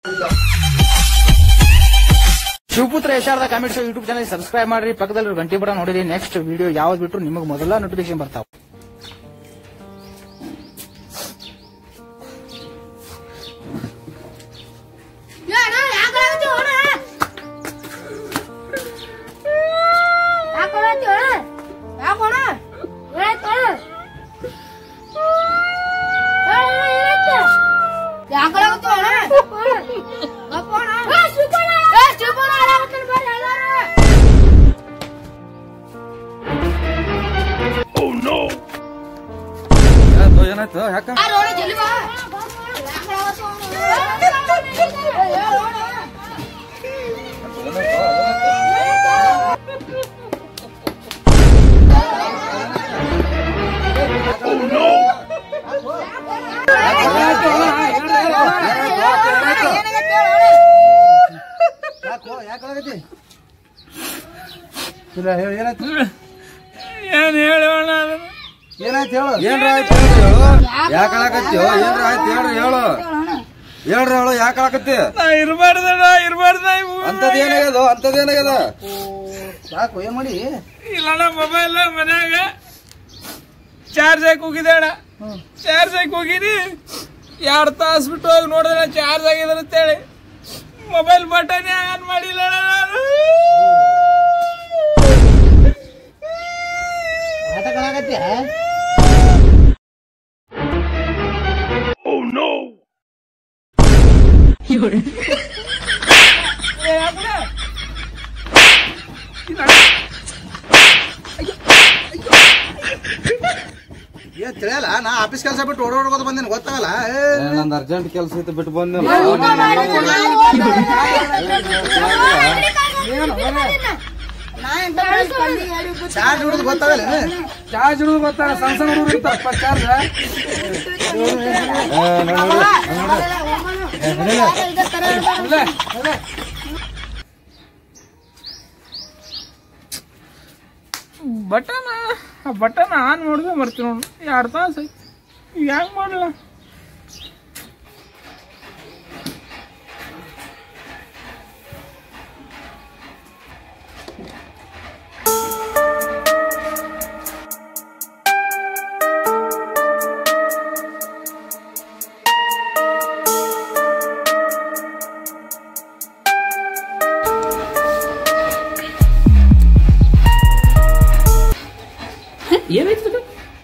ಶಿವಪುತ್ರ ಯಶಾರದ comment show YouTube channel subscribe ಮಾಡ್ರಿ ಪಕ್ಕದಲ್ಲಿ ಗಂಟೆ ಬಡ ನೋಡಿರಿ ನೆಕ್ಸ್ಟ್ ವಿಡಿಯೋ ಯಾವ್ದು ಬಿಟ್ರು ನಿಮಗೆ ಮೊದಲ ನೋಟಿಫಿಕೇಶನ್ ಬರ್ತಾವ ಏನಾಯ್ತು ಯಾಕ ಇಲ್ಲ ಹೇಳು ಏನಾಯ್ತು ಏನ್ ಹೇಳೋಣ ಏನಾಯ್ತು ಹೇಳು ಏನ್ರ ಆಯ್ತು ಹೇಳು ಯಾಕ ಹೇಳಕತ್ತೀವ ಏನ್ರ ಆಯ್ತು ಹೇಳ್ರಿ ಹೇಳು ಹೇಳ್ರಿ ಹೇಳು ಯಾಕ ಹೇಳಕತ್ತಿ ನಾ ಇರ್ಬಾರ್ದಣ್ಣ ಇರ್ಬಾರ್ದ ಅಂತದ್ ಏನಾಗ್ಯದ ಅಂತದ್ ಏನಾಗ್ಯದ ಯಾಕೋ ಏನ್ ಮಾಡಿ ಇಲ್ಲಣ್ಣ ಮೊಬೈಲ್ ಮನ್ಯಾಗ ಚಾರ್ಜ್ ಹಾಕಿ ಹೋಗಿದ್ದಣ್ಣ ಚಾರ್ಜ್ ಹಾಕಿ ಹೋಗಿನಿ ಎರಡು ತಾಸು ಬಿಟ್ಟು ಹೋಗಿ ನೋಡಿದ್ರೆ ಚಾರ್ಜ್ ಆಗಿದೆ ಅಂತೇಳಿ ಮೊಬೈಲ್ ಬಟನ್ ಆನ್ ಮಾಡಿಲ್ಲ ನಾನು ಆಟ ಕಳಾಕತ್ತಿ ಏನ್ ತಿಳಿಯಲ್ಲ ನಾ ಆಫೀಸ್ ಕೆಲಸ ಬಿಟ್ಟು ಓಡೋಡ್ಕೋತ ಬಂದೇನೆ ಗೊತ್ತಾಗಲ್ಲ ಏ, ನಂದ್ ಅರ್ಜೆಂಟ್ ಕೆಲ್ಸ ಇತ್ತು ಬಿಟ್ಟು ಬಂದೆ ಚಾರ್ಜ್ ಹಿಡಿದು ಗೊತ್ತಾಗಲ್ಲ ಏನ್? ಚಾರ್ಜ್ ಗೊತ್ತಾಗ ಸಣ್ಣ ಸಣ್ಣ ಹುಡುಗರು ಇರ್ತಾರಪ್ಪ ಚಾರ್ಜ್ ಬಟನ್ ಬಟನ್ ಆನ್ ಮಾಡಿದ್ರೆ ಬರ್ತೀನಿ ನೋಡಿ ಎರಡು ತಾಸು ಈಗ ಹೆಂಗ್ ಮಾಡಲ್ಲ ಏನಾಯ್ತು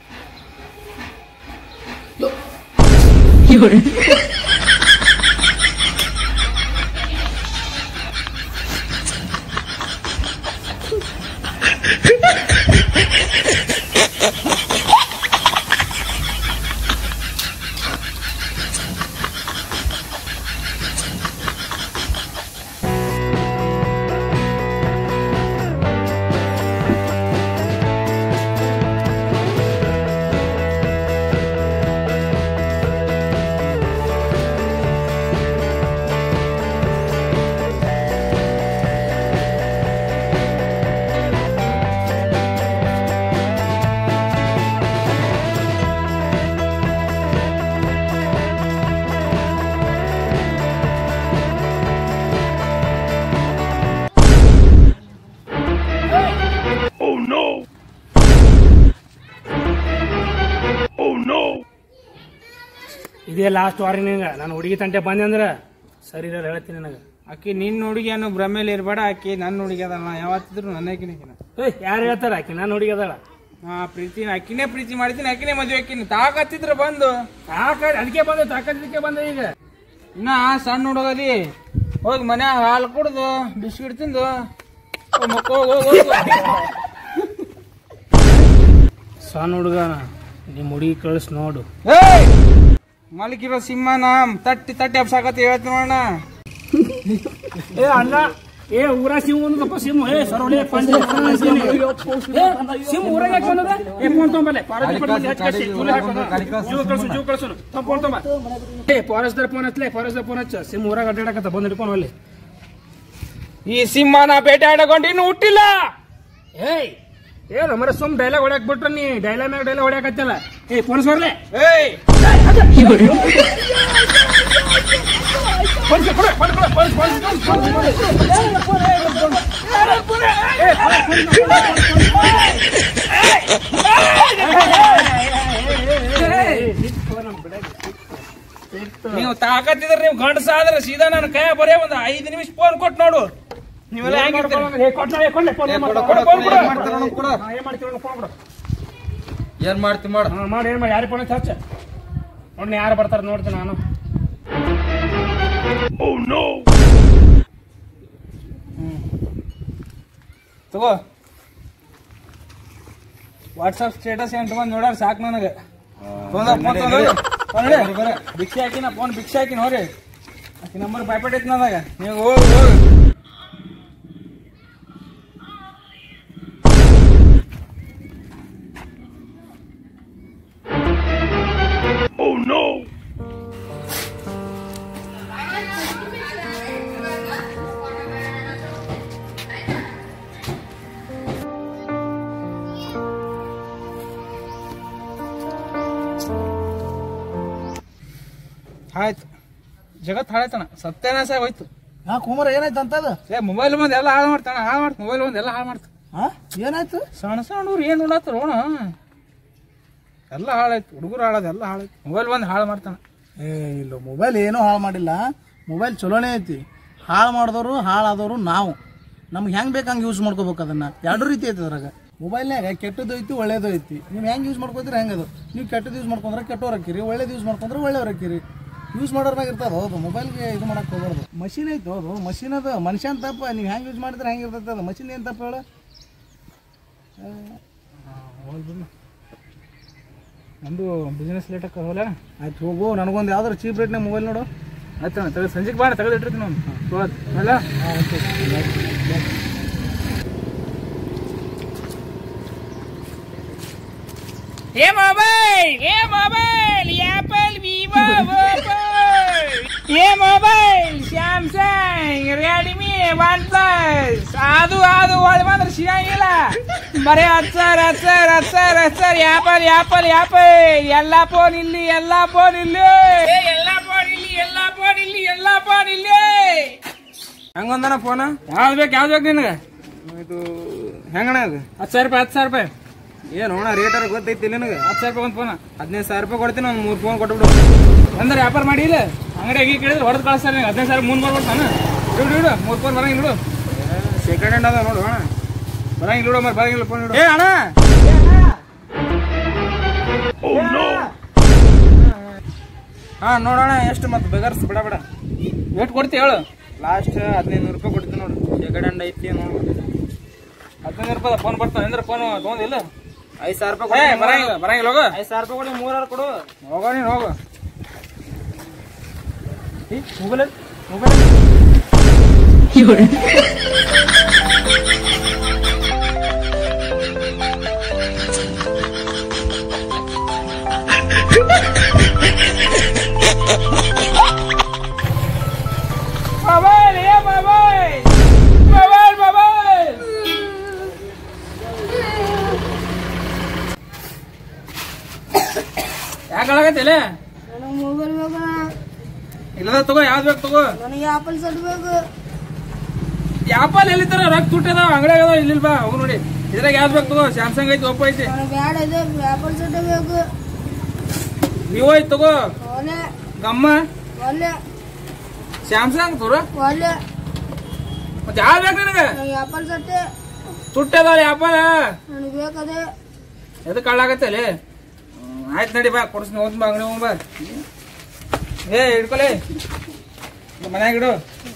ಇದೇ ಲಾಸ್ಟ್ ವಾರ್ನಿಂಗ್ ನಿನಗ ನಾನು ಹುಡುಗಿ ತಂಟೆ ಬಂದೆ ಅಂದ್ರ ಸರಿ ಇರಲ್ಲ ಹೇಳ್ತೀನಿ ನನಗ ಆಕಿ ನಿನ್ನ ಹುಡುಗಿ ಅನ್ನೋ ಭ್ರಮೇಲಿ ಇರಬೇಡ ಆಕಿ ನನ್ನ ಹುಡುಗಿ ಅದಲ್ಲ ನಾ ಯಾವತ್ತಿದ್ರು ನನ್ನ ಆಕಿನ ಏಯ್ ಯಾರು ಹೇಳ್ತಾರ ಆಕಿ ನಾನು ಹುಡುಗಿ ಅದಳ ಹಾ ಪ್ರೀತಿ ಆಕಿನೇ ಪ್ರೀತಿ ಮಾಡ್ತೀನಿ ಆಕಿನೇ ಮದುವೆ ಆಕಿನಿ ತಾಕತ್ತಿದ್ರ ಬಂದು ತಾಕ ಅದಕ್ಕೆ ಬಂದೆ ತಾಕದಕ್ಕೆ ಬಂದೆ ಈಗ ಇನ್ನ ಸಣ್ಣ ಹುಡುಗಲಿ ಹೋಗಿ ಮನ್ಯಾಗ ಹಾಲು ಕುಡ್ದು ಬಿಸ್ಕಿಟ್ ತಿಂದು ಹೋಗ್ ಮಕ್ಕೋ ಹೋಗ್ ಹೋಗ್ ಹೋಗ್. ಸಣ್ಣ ಹುಡುಗನ ನಿಮ್ಮ ಹುಡುಗಿ ಕಳಿಸ್ ನೋಡು ಏಯ್ ಮಲಗಿರೋ ಸಿಂಹನ ತಟ್ಟಿ ತಟ್ಟಿ ಹಬ್ಸಾಕತ್ತಿ ಹೇಳ್ತೀನಿ ನೋಡಣ ಏ ಅಣ್ಣ ಏ ಊರ ಸಿಮ್ ಒಂದಪ್ಪ ಸಿಮ್ ಏ ಸರೋಳೆ ಸಿಮ್ ಊರಾಗ ಯಾಕೆ ಬಂದದ ಏ ಫೋನ್ ತೊಂಬಲೆ ಜೀವ ಕಳ್ಸು ಫೋನ್ ತೊಂಬ ಏ ಫಾರೆಸ್ಟರ್ ಫೋನ್ ಹಚ್ಲೆ ಫಾರೆಸ್ಟರ್ ಫೋನ್ ಹಚ್ಚ ಸಿಮ್ ಊರಾಗ ಅಡ್ಡಾಡಕತ್ತ ಬಂದ್ ಹಿಡ್ಕೊಂಡು ಅಲ್ಲಿ ಈ ಸಿಂಹನ ಬೇಟೆ ಆಡಕೊಂಡು ಇನ್ನು ಹುಟ್ಟಿಲ್ಲ ಏಯ್ ಏ ನಮ್ಮರ ಸುಮ್ ಡೈಲಾಗ್ ಹೊಡ್ಯಾಕ್ ಬಿಟ್ರ ನೀ ಡೈಲಾಗ್ ಮ್ಯಾಗ ಡೈಲಾಗ್ ಹೊಡ್ಯಾಕತ್ತಲ್ಲ ಏ ಫೋನ್ ಬರ್ಲೆ ಏಯ್ ಫೋನ್ ನೀವು ತಾಕತ್ತಿದ್ರೆ ನೀವು ಗಂಡಸಾದ್ರೆ ಸೀದಾ ನನ್ನ ಕೈ ಬರೇ ಒಂದು ಐದು ನಿಮಿಷ ಫೋನ್ ಕೊಟ್ಟು ನೋಡು ನೀವೆಲ್ಲ ಹೆಂಗಿರ್ತೀರಿ ಏನ್ ಮಾಡ್ತಾರ ನೋಡು ಕೊಡು. ಏನ್ ಮಾಡ್ತೀವಿ ನೋಡು, ಫೋನ್ ಕೊಡು. ಏನ್ ಮಾಡ್ತಿ ಮಾಡ ಹಾ, ಮಾಡಿ ಏನ್ ಮಾಡಿ ಯಾರಿಗೆ ಫೋನ್ ಹಚ್ಚ ನೋಡಿ ಯಾರು ಬರ್ತಾರೆ ನೋಡ್ತೀನಿ ನಾನು ತಗೋ ವಾಟ್ಸಪ್ ಸ್ಟೇಟಸ್ ಎಂಟು ಬಂದು ನೋಡ್ಯಾರ ಸಾಕು ನನಗೆ ಭಿಕ್ಷೆ ಹಾಕಿನ ಫೋನ್ ಭಿಕ್ಷೆ ಹಾಕಿ ನೋಡ್ರಿ ಆಕಿ ನಂಬರ್ ಬಾಯ್ಪಟ್ ಐತಿ ನನಗ ನೀವು ಹೋಗಿ ಹೋಗಿ ಆಯ್ತು ಜಗತ್ ಹಾಳಾಯ್ತಣ ಸತ್ಯನಾಶ ಹೋಯ್ತು ಹಾ ಕುಮಾರ ಏನಾಯ್ತು ಅಂತದ ಏ ಮೊಬೈಲ್ ಬಂದು ಎಲ್ಲ ಹಾಳು ಮಾಡ್ತಾನ ಹಾಳು ಮಾಡ್ತ ಮೊಬೈಲ್ ಬಂದು ಎಲ್ಲ ಹಾಳು ಮಾಡ್ತ ಹಾ ಏನಾಯ್ತು ಸಣ್ಣ ಸಣ್ಣವ್ರು ಏನು ನೋಡತ್ತಾರ ಓಣ ಎಲ್ಲ ಹಾಳಾಯ್ತು ಹುಡುಗರು ಹಾಳಾದ ಎಲ್ಲ ಹಾಳಾಯ್ತು ಮೊಬೈಲ್ ಬಂದು ಹಾಳು ಮಾಡ್ತಾನ ಏ ಇಲ್ಲ ಮೊಬೈಲ್ ಏನೂ ಹಾಳು ಮಾಡಿಲ್ಲ ಮೊಬೈಲ್ ಚಲೋನೇ ಐತಿ ಹಾಳು ಮಾಡಿದವರು ಹಾಳಾದವರು ನಾವು ನಮ್ಗೆ ಹೆಂಗ್ ಬೇಕು ಹಂಗೆ ಯೂಸ್ ಮಾಡ್ಕೋಬೇಕು ಅದನ್ನ ಎರಡು ರೀತಿ ಐತಿ ಅದ್ರಾಗ ಮೊಬೈಲ್ನಾಗ ಕೆಟ್ಟದ್ದು ಐತಿ ಒಳ್ಳೇದು ಐತಿ ನೀವು ಹೆಂಗೆ ಯೂಸ್ ಮಾಡ್ಕೋತೀರಿ ಹೆಂಗೆ ಅದು ನೀವು ಕೆಟ್ಟದ್ದು ಯೂಸ್ ಮಾಡ್ಕೊಂಡ್ರೆ ಕೆಟ್ಟವ್ರು ಹಾಕಿರಿ ಒಳ್ಳೇದು ಯೂಸ್ ಮಾಡ್ಕೊಂಡ್ರೆ ಒಳ್ಳೆಯವ್ರು ಹಾಕಿರಿ ಯೂಸ್ ಮಾಡೋರ್ ಮ್ಯಾಗ ಇರ್ತದೆ ಹೌದು ಮೊಬೈಲ್ಗೆ ಇದು ಮಾಡಕ್ಕೆ ಹೋಗ್ಬಾರ್ದು ಮಷಿನ್ ಐತಿ ಹೌದು ಮಷಿನ್ ಅದು ಮನುಷ್ಯನ್ ತಪ್ಪ ನೀವು ಹೆಂಗೆ ಯೂಸ್ ಮಾಡಿದ್ರೆ ಹೆಂಗೆ ಇರ್ತೈತೆ ಅದು ಮಷಿನ್ ಏನು ತಪ್ಪ ಹೇಳು ನಮ್ದು ಬಿಸ್ನೆಸ್ ಲೇಟ್ ಆಕ ಹೋಲ ಆಯ್ತು ಹೋಗು ನನಗೊಂದು ಯಾವ್ದಾರು ಚೀಪ್ ರೇಟ್ನಾಗ ಮೊಬೈಲ್ ನೋಡು ಆಯ್ತು ಅಣ್ಣ ತೆಗೆದು ಸಂಜೆಗೆ ಬಾಣ ತೆಗೆದು ಇಟ್ಟಿರ್ತೀನಿ ನಾನು ಅಲ್ಲ ఏ మొబైల్ ఏ మొబైల్ యాపిల్ వివో ఓపో ఏ mobile Samsung Redmi OnePlus ಅದು ಅದು ಒಳ್ಳೆ ಮಾತ್ರ ಸಿಗಂಗಿಲ್ಲ ಬರೀ ಹತ್ತು ಸಾವಿರ ಹತ್ತು ಸಾವಿರ ಹತ್ತು ಸಾವಿರ ಹತ್ತು ಸಾವಿರ ಯಾಪಲ್ ಯಾಪಲ್ ಯಾಪಲ್ ಎಲ್ಲ ಫೋನ್ ಇಲ್ಲಿ ಎಲ್ಲ ಫೋನ್ ಇಲ್ಲಿ ಏ, ಎಲ್ಲ ಫೋನ್ ಇಲ್ಲಿ ಎಲ್ಲ ಫೋನ್ ಇಲ್ಲಿ ಎಲ್ಲ ಫೋನ್ ಇಲ್ಲಿ ಹಂಗೊಂದನ ಫೋನ್ ಯಾವ್ದು ಬೇಕು ಯಾವ್ದು ಬೇಕು ನಿನಗೆ ಇದು ಹೆಂಗಣ ಅದು ಹತ್ತು ಸಾವಿರ ರೂಪಾಯಿ ಹತ್ತು ಸಾವಿರ ರೂಪಾಯಿ ಏನು ಅಣ್ಣ ರೇಟರ್ ಗೊತ್ತೈತಿ ನಿನಗೆ ಹತ್ತು ಸಾವಿರ ರೂಪಾಯಿ ಒಂದು ಫೋನ್ ಹದಿನೈದು ಸಾವಿರ ರೂಪಾಯಿ ಕೊಡ್ತೀನಿ ಒಂದು ಮೂರು ಫೋನ್ ಕೊಟ್ಬಿಡು ಅಂದ್ರೆ ವ್ಯಾಪಾರ ಮಾಡಿ ಇಲ್ಲ ಅಂಗಡಿಯಾಗಿ ಕೇಳಿದ್ರೆ ಹೊಡೆದು ಕಳಿಸ್ತಾರೆ ನಿಂಗೆ ಹದಿನೈದು ಸಾವಿರ ಮುಂದೆ ಬರ್ಬಿಡ್ತಾನೆ ಇಡು ಇಡು ಮೂರು ಫೋನ್ ಬರಂಗಿಲ್ಲ ಇಡು ಸೆಕೆಂಡ್ ಹ್ಯಾಂಡ್ ಅದ ನೋಡು ಅಣ್ಣ ಬರಂಗಿಲ್ಲ ಇಡು ಮರ ಬರಂಗಿಲ್ಲ ಫೋನ್ ಇಡು ಏ ಅಣ್ಣ ಹಾ ನೋಡೋಣ ಎಷ್ಟು ಮತ್ತೆ ಬೆಗರ್ಸ್ ಬಿಡ ಬಿಡ ಎಷ್ಟು ಕೊಡ್ತಿ ಹೇಳು ಲಾಸ್ಟ್ ಹದಿನೈದು ನೂರು ರೂಪಾಯಿ ಕೊಡ್ತೀನಿ ನೋಡು ಸೆಕೆಂಡ್ ಹ್ಯಾಂಡ್ ಐತಿ ನೋಡು ಹದಿನೈದು ರೂಪಾಯಿ ಫೋನ್ ಬರ್ತಾನೆ ಅಂದ್ರೆ ಫೋನ್ ತೊಗೊಂಡಿಲ್ಲ ಐದು ಸಾವಿರ ರೂಪಾಯಿ ಏ ಕೊಡ್ತೀನಿ ಬರಂಗಿಲ್ಲ ಬರಂಗಿಲ್ಲ ಹೋಗು ಐದು ಸಾವಿರ ರೂಪಾಯಿ ಕೊಡಿ ಮೂರಾರು ಕೊಡು ಹೋಗೋ ನೀನು ಹೋಗು ಮೊಬೈಲ್ ಮೊಬೈಲ್ ಮೊಬೈಲ್ ಏ ಮೊಬೈಲ್ ಮೊಬೈಲ್ ಮೊಬೈಲ್ ಯಾಕಾಗತ್ತಿಲ್ಲ ನನಗೆ ಮೊಬೈಲ್ ಬೇಕು ಇಲ್ಲದ ತಗೋ ಯಾವ್ದು ಬೇಕು ತಗೋ ನನಗೆ ಆಪಲ್ ಸೆಟ್ ಬೇಕು ಯಾಪಲ್ ಎಲ್ಲಿತ್ತಾರ ರೊಕ್ಕ ತುಟ್ಟದ ಅಂಗಡಿಯಾಗ ಅದಾವ ಇಲ್ಲಿ ಬಾ ಹೋಗ್ ನೋಡಿ ಇದ್ರಾಗ ಯಾವ್ದು ಬೇಕು ತಗೋ ಸ್ಯಾಮ್ಸಂಗ್ ಐತಿ ಒಪ್ಪೋ ಐತಿ ನನಗೆ ಬ್ಯಾಡ ಇದೆ ಆಪಲ್ ಸೆಟ್ ಬೇಕು ವಿವೋ ಐತಿ ತಗೋ ಒಲೆ ಗಮ್ಮ ಒಲೆ ಸ್ಯಾಮ್ಸಂಗ್ ತೋರ ಒಲೆ ಮತ್ತೆ ಯಾವ್ದು ಬೇಕು ನಿನಗೆ ನನಗೆ ಆಪಲ್ ಸೆಟ್ ತುಟ್ಟದ ಯಾಪಲ್ ನನಗೆ ಬೇಕದೆ ಎದಕ್ಕೆ ಕಳ್ಳಾಗತ್ತೆ ಅಲ್ಲಿ ಆಯ್ತು ನಡಿ ಬಾ ಕೊಡ್ಸ್ತೀನಿ ಹೋದ್ ಬಾ ಅಂಗಡಿ ಹೋಗ್ ಬಾ ಏ ಹಿಡ್ಕೊಲೆ ಮನ್ಯಾಗ ಇಡು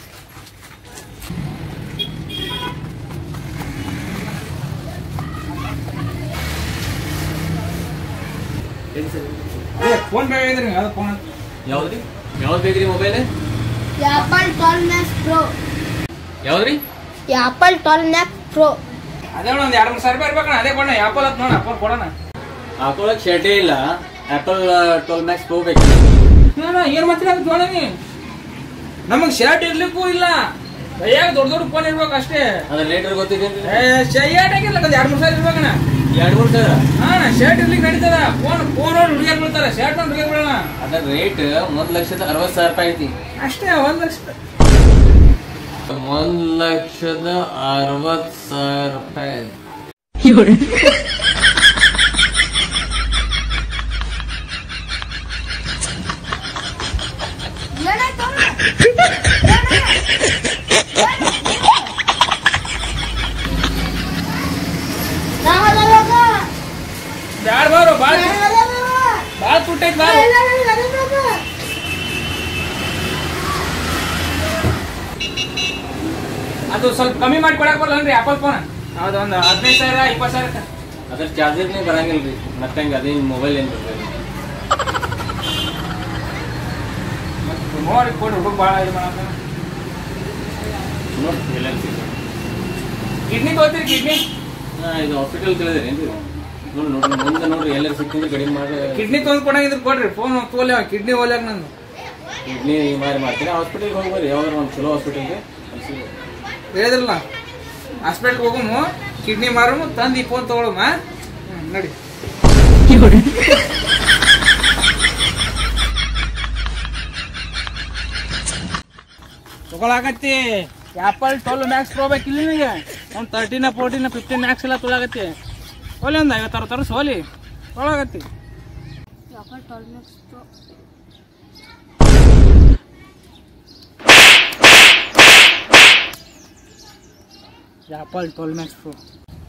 ಫೋನ್ ಬೇಕಾಗಿದ್ರಿ ಅದು ಫೋನ್ ಯಾವ್ದ್ರಿ ಯಾವ್ದು ಬೇಕ್ರಿ mobile Apple twelve Max Pro ಯಾವ್ದ್ರಿ ಆಪಲ್ ಟ್ವೆಲ್ ಮ್ಯಾಕ್ಸ್ ಪ್ರೋ ಅದೇ ಒಂದು ಎರಡು ಮೂರು ಸಾವಿರ ರೂಪಾಯಿ ಇರ್ಬೇಕಣ್ಣ ಅದೇ ಕೊಡೋಣ ಆಪಲ್ ಹತ್ತು ನೋಡ ಫೋನ್ ಕೊಡೋಣ ಹಾಕೊಳಕ್ ಶರ್ಟೇ ಇಲ್ಲ ಆಪಲ್ ಟ್ವೆಲ್ ಮ್ಯಾಕ್ಸ್ ಪ್ರೋ ಬೇಕು ಏನ ಏನ್ ಮಾತಾಡಕ್ ನೋಡನಿ ನಮಗ್ ಶರ್ಟ್ ಇರ್ಲಿಕ್ಕೂ ಇಲ್ಲ ಕೈಯಾಗ ದೊಡ್ಡ ದೊಡ್ಡ ಫೋನ್ ಇರ್ಬೇಕು ಅಷ್ಟೇ ಅದ್ರ ರೇಟ್ ಗೊತ್ತಿದ್ದೇನ್ರಿ ಏ ಶರ್ಟ್ ಆಗಿರ್ಲ ಒಂದ್ ಎರಡ್ ಮೂರ್ ಸಾವಿರ ಇರ್ಬೇಕಣ್ಣ ಎರಡ್ ಮೂರ್ ಸಾವಿರ ಹಾ ಶರ್ಟ್ ಇರ್ಲಿಕ್ಕೆ ನಡೀತದ ಫೋನ್ ಫೋನ್ ನೋಡಿ ಹುಡುಗಿಯರ್ ಬೀಳ್ತಾರ ಶರ್ಟ್ ನೋಡಿ ಹುಡುಗಿಯರ್ ಬೀಳೋಣ ಅದ್ರ ರೇಟ್ ಒಂದ್ ಲಕ್ಷದ ಅರವತ್ ಸಾವಿರ ರೂಪಾಯಿ ಐತಿ ಅಷ್ಟೇ ಒಂದ್ ಲಕ್ಷ ಒಂದ್ ಲಕ್ಷದ ಅರವತ್ ಸಾವಿರ ರೂಪಾಯಿ ಬ್ಯಾಡ ಬಾರು ಬಾಳ ಬಾಳ ತುಟ್ಟೈತ್ ಬಾರು ಅದು ಸ್ವಲ್ಪ ಕಮ್ಮಿ ಮಾಡಿ ಕೊಡಕ್ ಬರಲ್ಲನ್ರಿ ಆಪಲ್ ಫೋನ್ ಹೌದು ಒಂದು ಹದಿನೈದು ಸಾವಿರ ಇಪ್ಪತ್ತು ಸಾವಿರ ಅದ್ರ ಚಾರ್ಜರ್ನೇ ಬರಂಗಿಲ್ರಿ ಮತ್ತೆ ಹಂಗ ಅದೇನ್ ಮೊಬೈಲ್ ಏನ್ ಬರ್ತದೆ ನೋಡಿ ಕೊಡ್ರಿ ಹುಡುಗ ಭಾಳ ಇದು ಮಾಡಕ್ಕ ನೋಡಿ ಎಲ್ಲ ಕಿಡ್ನಿ ತಗೋತೀರಿ ಕಿಡ್ನಿ ಇದು ಹಾಸ್ಪಿಟಲ್ ತಿಳಿದ್ರೇನ್ರಿ ನೋಡಿ ನೋಡ್ರಿ ಮುಂದೆ ನೋಡ್ರಿ ಎಲ್ಲರೂ ಸಿಕ್ಕಿದ್ರೆ ಕಡಿಮೆ ಮಾಡಿ ಕಿಡ್ನಿ ತೊಗೊಂಡ್ ಕೊಡಂಗಿದ್ರೆ ಕೊಡ್ರಿ ಫೋನ್ ತೋಲೆ ಕಿಡ್ನಿ ಹೋಲ್ಯಾಕ ನಂದು ಕಿಡ್ನಿ ಮಾರಿ ಮಾಡ್ತೀನಿ ಹಾಸ್ಪಿಟಲ್ಗೆ ಹೋಗ್ಬರ್ರಿ ಯಾವ್ದಾರು ಒಂದು ಚಲೋ ಹಾಸ್ಪಿಟಲ್ಗೆ ಹೇಳಿದ್ರಲ್ಲ ಹಾಸ್ಪಿಟ್ಲ್ಗೆ ಹೋಗಮು ಕಿಡ್ನಿ ಮಾರಮು ತಂದು ಈ ಫೋನ್ ತಗೊಳಮ್ಮ ಹ್ಮ್, ನಡಿ ತಗೊಳಕತ್ತಿ ಆಪಲ್ ಟ್ವೆಲ್ ಮ್ಯಾಕ್ಸ್ ಪ್ರೋ ಬೇಕಿಲ್ಲ ನಿನಗೆ ಒಂದು ತರ್ಟಿನ ಫೋರ್ಟಿನ ಫಿಫ್ಟೀನ್ ಮ್ಯಾಕ್ಸ್ ಎಲ್ಲ ತೊಗೊಳಕತ್ತಿ ಹೋಲಿ ಒಂದು ಐವತ್ತಾರು ತರಸ್ ಹೋಲಿ ತೊಗೊಳಕತ್ತಿ Apple twelve Max Pro Apple twelve Max Pro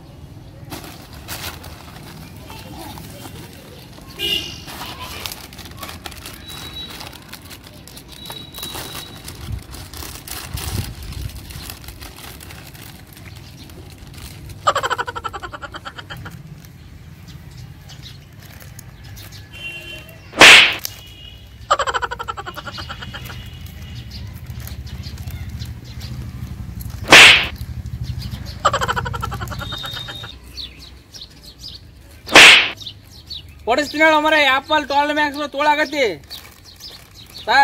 ಕೊಡಿಸ್ತೀನಿ ಹೇಳು ಮರ ಆಪಲ್ ಟ್ವೆಲ್ ಮ್ಯಾಕ್ಸ್ ತೊಗೊಳಕತ್ತಿ ತಾ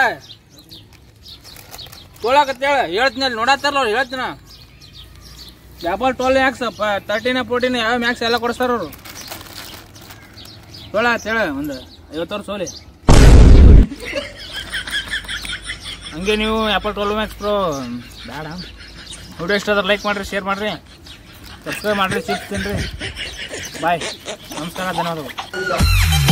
ತೊಗೊಳಕತ್ತಿ ಹೇಳ ಹೇಳ್ತೀನಿ ಅಲ್ಲಿ ನೋಡತ್ತಾರಲ್ಲ ಅವ್ರು ಹೇಳ್ತೀನ ಆಪಲ್ ಟ್ವೆಲ್ ಮ್ಯಾಕ್ಸ್ ತರ್ಟಿನ ಫೋರ್ಟಿನ ಯಾವ ಮ್ಯಾಕ್ಸ್ ಎಲ್ಲ ಕೊಡಿಸ್ತಾರ ಅವರು ತೊಗೊಳತ್ ಹೇಳ ಒಂದು ಐವತ್ತು ವರ್ಷ ಹೋಲಿ ಹಂಗೆ ನೀವು ಆಪಲ್ ಟ್ವೆಲ್ ಮ್ಯಾಕ್ಸ್ ಪ್ರೋ ಬೇಡ ವಿಡಿಯೋ ಇಷ್ಟ ಅದ್ರ ಲೈಕ್ ಮಾಡಿರಿ ಶೇರ್ ಮಾಡಿರಿ ಸಬ್ಸ್ಕ್ರೈಬ್ ಮಾಡಿರಿ ಸಿಗ್ತೀನಿ ರೀ ಬಾಯ್ ನಮಸ್ಕಾರ ಧನ್ಯವಾದಗಳು